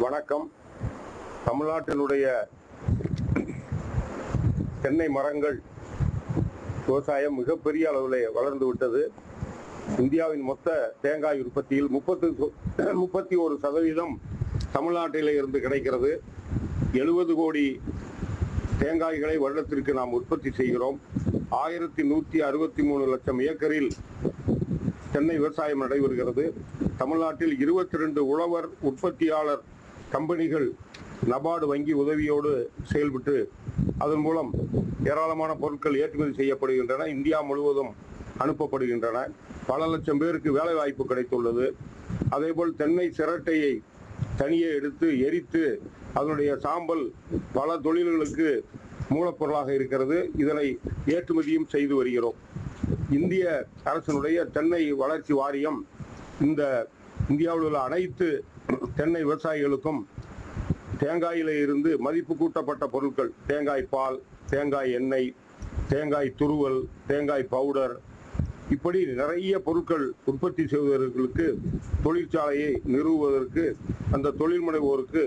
வணக்கம் தமிழ்நாட்டினுடைய தென்னை மரங்கள் விவசாயம் மிகப்பெரிய அளவில் வளர்ந்து விட்டது இந்தியாவின் மொத்த தேங்காய் உற்பத்தியில் முப்பத்து முப்பத்தி ஒரு சதவீதம் தமிழ்நாட்டிலே இருந்து கிடைக்கிறது எழுபது கோடி தேங்காய்களை வருடத்திற்கு நாம் உற்பத்தி செய்கிறோம் ஆயிரத்தி நூற்றி அறுபத்தி மூணு லட்சம் ஏக்கரில் தென்னை விவசாயம் நடைபெறுகிறது தமிழ்நாட்டில் இருபத்தி ரெண்டு உழவர் உற்பத்தியாளர் கம்பெனிகள் நபார்டு வங்கி உதவியோடு செயல்பட்டு அதன் மூலம் ஏராளமான பொருட்கள் ஏற்றுமதி செய்யப்படுகின்றன இந்தியா முழுவதும் அனுப்பப்படுகின்றன பல லட்சம் பேருக்கு வேலை வாய்ப்பு கிடைத்துள்ளது அதேபோல் தென்னை சிரட்டையை தனியே எடுத்து எரித்து அதனுடைய சாம்பல் பல தொழில்களுக்கு மூலப்பொருளாக இருக்கிறது இதனை ஏற்றுமதியும் செய்து வருகிறோம் இந்திய அரசினுடைய தென்னை வளர்ச்சி வாரியம் இந்த இந்தியாவில் உள்ள அனைத்து தென்னை விவசாயிகளுக்கும் தேங்காயில இருந்து மதிப்பு கூட்டப்பட்ட பொருட்கள் தேங்காய் பால் தேங்காய் எண்ணெய் தேங்காய் துருவல் தேங்காய் பவுடர் இப்படி நிறைய பொருட்கள் உற்பத்தி செய்வதற்கு தொழிற்சாலையை நிறுவுவதற்கு அந்த தொழில் முனைவோருக்கு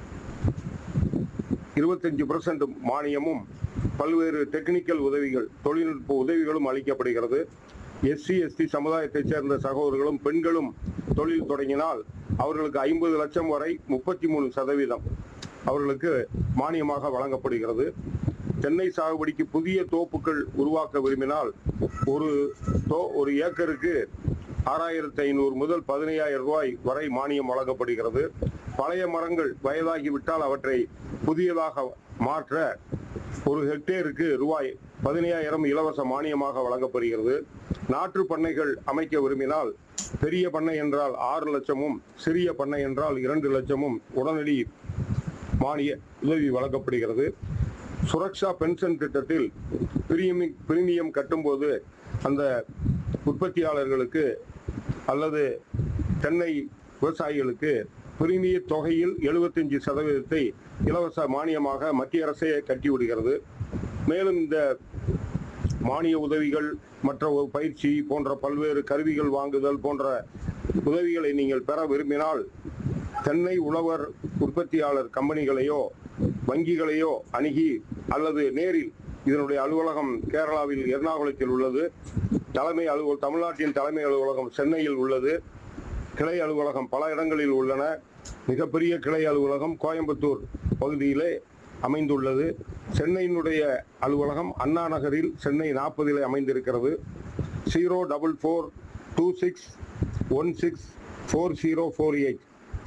இருபத்தஞ்சு பர்சன்ட் மானியமும் பல்வேறு டெக்னிக்கல் உதவிகள் தொழில்நுட்ப உதவிகளும் அளிக்கப்படுகிறது எஸ்சி எஸ்டி சமுதாயத்தைச் சேர்ந்த சகோதரர்களும் பெண்களும் தொழில் தொடங்கினால் அவர்களுக்கு ஐம்பது லட்சம் வரை முப்பத்தி மூணு சதவீதம் அவர்களுக்கு மானியமாக வழங்கப்படுகிறது தென்னை சாகுபடிக்கு புதிய தோப்புகள் உருவாக்க விரும்பினால் ஒரு தோ ஒரு ஏக்கருக்கு ஆறாயிரத்தி ஐநூறு முதல் பதினையாயிரம் ரூபாய் வரை மானியம் வழங்கப்படுகிறது பழைய மரங்கள் வயதாகிவிட்டால் அவற்றை புதியதாக மாற்ற ஒரு ஹெக்டேருக்கு ரூபாய் பதினையாயிரம் இலவச மானியமாக வழங்கப்படுகிறது நாற்று பண்ணைகள் அமைக்க விரும்பினால் பெரிய பண்ணை என்றால் ஆறு லட்சமும் சிறிய பண்ணை என்றால் இரண்டு லட்சமும் உடனடி மானிய உதவி வழங்கப்படுகிறது சுரக்ஷா பென்ஷன் திட்டத்தில் பிரீமியம் பிரீமியம் கட்டும்போது அந்த உற்பத்தியாளர்களுக்கு அல்லது தென்னை விவசாயிகளுக்கு பிரீமிய தொகையில் 75% சதவீதத்தை இலவச மானியமாக மத்திய அரசே கட்டிவிடுகிறது மேலும் இந்த மானிய உதவிகள் மற்ற ஒரு பயிற்சி போன்ற பல்வேறு கருவிகள் வாங்குதல் போன்ற உதவிகளை நீங்கள் பெற விரும்பினால் தென்னை உழவர் உற்பத்தியாளர் கம்பெனிகளையோ வங்கிகளையோ அணுகி அல்லது நேரில் இதனுடைய அலுவலகம் கேரளாவில் எர்ணாகுளத்தில் உள்ளது தலைமை அலுவல் தமிழ்நாட்டின் தலைமை அலுவலகம் சென்னையில் உள்ளது கிளை அலுவலகம் பல இடங்களில் உள்ளன மிகப்பெரிய கிளை அலுவலகம் கோயம்புத்தூர் பகுதியிலே அமைந்துள்ளது சென்னையினுடைய அலுவலகம் அண்ணா நகரில் சென்னை நாற்பதில் அமைந்திருக்கிறது zero double four two six one six four zero four eight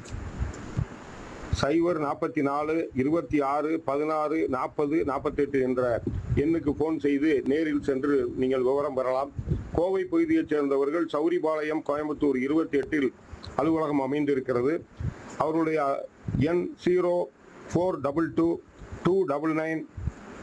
சைபர் நாற்பத்தி நாலு இருபத்தி ஆறு பதினாறு நாற்பது நாற்பத்தெட்டு என்ற எண்ணுக்கு ஃபோன் செய்து நேரில் சென்று நீங்கள் விவரம் பெறலாம் கோவை பகுதியைச் சேர்ந்தவர்கள் சௌரிபாளையம் கோயம்புத்தூர் இருபத்தி எட்டில் அலுவலகம் அமைந்திருக்கிறது அவருடைய எண் zero four double two two double nine